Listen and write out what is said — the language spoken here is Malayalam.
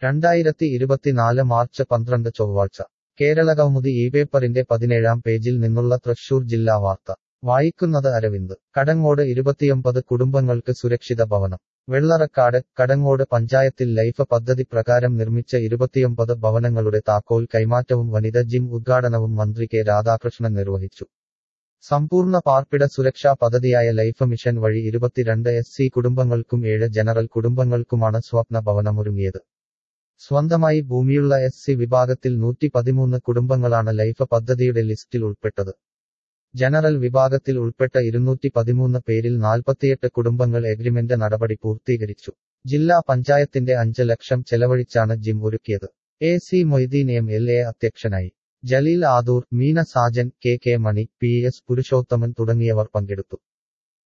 രണ്ടായിരത്തി ഇരുപത്തിനാല് മാർച്ച് പന്ത്രണ്ട് ചൊവ്വാഴ്ച കേരളകൗമുദി ഈ പേപ്പറിന്റെ പതിനേഴാം പേജിൽ നിന്നുള്ള തൃശൂർ ജില്ലാ വാർത്ത വായിക്കുന്നത് അരവിന്ദ് കടങ്ങോട് ഇരുപത്തിയൊമ്പത് കുടുംബങ്ങൾക്ക് സുരക്ഷിത ഭവനം വെള്ളറക്കാട് കടങ്ങോട് പഞ്ചായത്തിൽ ലൈഫ് പദ്ധതി പ്രകാരം നിർമ്മിച്ച ഇരുപത്തിയൊമ്പത് ഭവനങ്ങളുടെ താക്കോൽ കൈമാറ്റവും വനിത ജിം ഉദ്ഘാടനവും മന്ത്രി കെ രാധാകൃഷ്ണൻ നിർവഹിച്ചു സമ്പൂർണ്ണ പാർപ്പിട സുരക്ഷാ പദ്ധതിയായ ലൈഫ് മിഷൻ വഴി ഇരുപത്തിരണ്ട് എസ് സി കുടുംബങ്ങൾക്കും ഏഴ് ജനറൽ കുടുംബങ്ങൾക്കുമാണ് സ്വപ്ന ഭവനമൊരുങ്ങിയത് സ്വന്തമായി ഭൂമിയുള്ള എസ് സി വിഭാഗത്തിൽ നൂറ്റി പതിമൂന്ന് കുടുംബങ്ങളാണ് ലൈഫ് പദ്ധതിയുടെ ലിസ്റ്റിൽ ഉൾപ്പെട്ടത് ജനറൽ വിഭാഗത്തിൽ ഉൾപ്പെട്ട ഇരുന്നൂറ്റി പതിമൂന്ന് പേരിൽ നാൽപ്പത്തിയെട്ട് കുടുംബങ്ങൾ എഗ്രിമെന്റ് നടപടി പൂർത്തീകരിച്ചു ജില്ലാ പഞ്ചായത്തിന്റെ അഞ്ച് ലക്ഷം ചെലവഴിച്ചാണ് ജിം ഒരുക്കിയത് A C Moideen M L A അധ്യക്ഷനായി Jaleel Adoor Meena Sajan K K Mani P S Purushothaman തുടങ്ങിയവർ പങ്കെടുത്തു